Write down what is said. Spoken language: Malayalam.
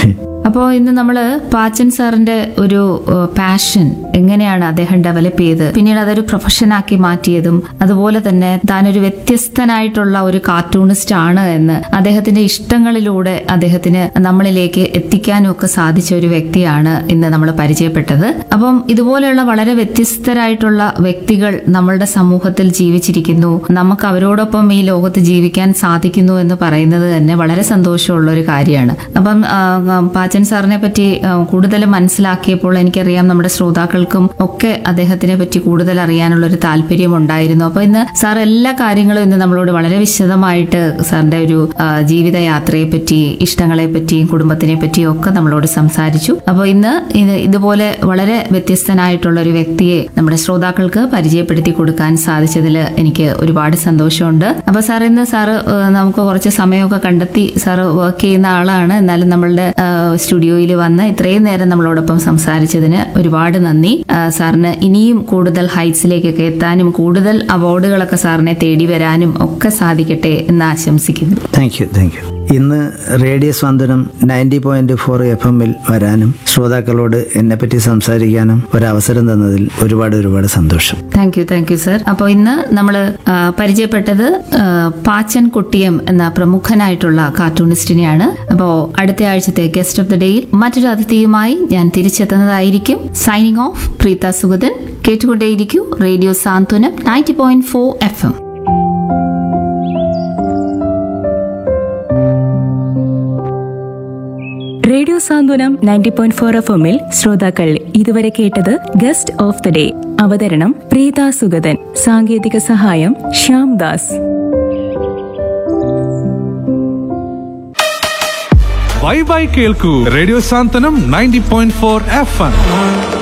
ശരി അപ്പോൾ ഇന്ന് നമ്മൾ പാച്ചൻ സാറിന്റെ ഒരു പാഷൻ എങ്ങനെയാണ് അദ്ദേഹം ഡെവലപ്പ് ചെയ്ത് പിന്നീട് അതൊരു പ്രൊഫഷനാക്കി മാറ്റിയതും അതുപോലെ തന്നെ താനൊരു വ്യത്യസ്തനായിട്ടുള്ള ഒരു കാർട്ടൂണിസ്റ്റ് ആണ് എന്ന് അദ്ദേഹത്തിന്റെ ഇഷ്ടങ്ങളിലൂടെ അദ്ദേഹത്തിന് നമ്മളിലേക്ക് എത്തിക്കാനും ഒക്കെ സാധിച്ച ഒരു വ്യക്തിയാണ് ഇന്ന് നമ്മൾ പരിചയപ്പെട്ടത് അപ്പം ഇതുപോലെയുള്ള വളരെ വ്യത്യസ്തരായിട്ടുള്ള വ്യക്തികൾ നമ്മളുടെ സമൂഹത്തിൽ ജീവിച്ചിരിക്കുന്നു നമുക്ക് അവരോടൊപ്പം ഈ ലോകത്ത് ജീവിക്കാൻ സാധിക്കുന്നു എന്ന് പറയുന്നത് തന്നെ വളരെ സന്തോഷമുള്ള ഒരു കാര്യമാണ് അപ്പം ആ, ആ, പാച്ചൻ സാറിനെ പറ്റി ആ, കൂടുതൽ മനസ്സിലാക്കിയപ്പോൾ എനിക്കറിയാം നമ്മുടെ ശ്രോതാക്കൾക്കും ഒക്കെ അദ്ദേഹത്തിനെ പറ്റി കൂടുതൽ അറിയാനുള്ള ഒരു താല്പര്യം ഉണ്ടായിരുന്നു അപ്പൊ ഇന്ന് സാർ എല്ലാ കാര്യങ്ങളും ഇന്ന് നമ്മളോട് വളരെ വിശദമായിട്ട് സാറിന്റെ ഒരു ആ, ജീവിതയാത്രയെ പറ്റി ഇഷ്ടങ്ങളെ പറ്റിയും കുടുംബത്തിനെ പറ്റിയും ഒക്കെ നമ്മളോട് സംസാരിച്ചു അപ്പോൾ ഇന്ന് ഇത് ഇതുപോലെ വളരെ വ്യത്യസ്തനായിട്ടുള്ള ഒരു വ്യക്തിയെ നമ്മുടെ ശ്രോതാക്കൾക്ക് പരിചയപ്പെടുത്തി കൊടുക്കാൻ സാധിച്ചതിൽ എനിക്ക് ഒരുപാട് സന്തോഷമുണ്ട് അപ്പൊ സാർ ഇന്ന് സാറ് ഏഹ്, നമുക്ക് കുറച്ച് സമയമൊക്കെ കണ്ടെത്തി സാറ് വർക്ക് ചെയ്യുന്ന ആളാണ് എന്നാലും നമ്മളുടെ സ്റ്റുഡിയോയിൽ വന്ന് ഇത്രയും നേരം നമ്മളോടൊപ്പം സംസാരിച്ചതിന് ഒരുപാട് നന്ദി ആ, സാറിന് ഇനിയും കൂടുതൽ ഹൈറ്റ്സിലേക്കൊക്കെ എത്താനും കൂടുതൽ അവാർഡുകളൊക്കെ സാറിനെ തേടി വരാനും ഒക്കെ സാധിക്കട്ടെ എന്ന് ആശംസിക്കുന്നു താങ്ക് യു താങ്ക് യു ഇന്ന് radio Santhwanam ninety point four F എമ്മിൽ വരാനും ശ്രോതാക്കളോട് എന്നെപ്പറ്റി സംസാരിക്കാനും ഒരവസരം തന്നതിൽ ഒരുപാട് ഒരുപാട് സന്തോഷം thank you thank you sir അപ്പോൾ ഇന്ന് നമ്മൾ പരിചയപ്പെട്ടത് ആ, പാച്ചൻ കുട്ടിയം എന്ന പ്രമുഖനായിട്ടുള്ള കാർട്ടൂണിസ്റ്റിനെയാണ് അപ്പോൾ അടുത്ത ആഴ്ചത്തെ ഗസ്റ്റ് ഓഫ് ദ ഡേയിൽ മറ്റൊരു അതിഥിയുമായി ഞാൻ തിരിച്ചെത്തുന്നതായിരിക്കും സൈനിങ് ഓഫ് പ്രീത സുഗതൻ കേട്ടുകൊണ്ടേയിരിക്കൂ radio Santhwanam ninety point four F M radio Santhwanam ninety point four F എമ്മിൽ ശ്രോതാക്കൾ ഇതുവരെ കേട്ടത് ഗസ്റ്റ് ഓഫ് ദ ഡേ അവതരണം പ്രീത സുഗതൻ സാങ്കേതിക സഹായം ശ്യാം ദാസ് ബൈ ബൈ കേൾക്കൂ radio Santhwanam ninety point four F M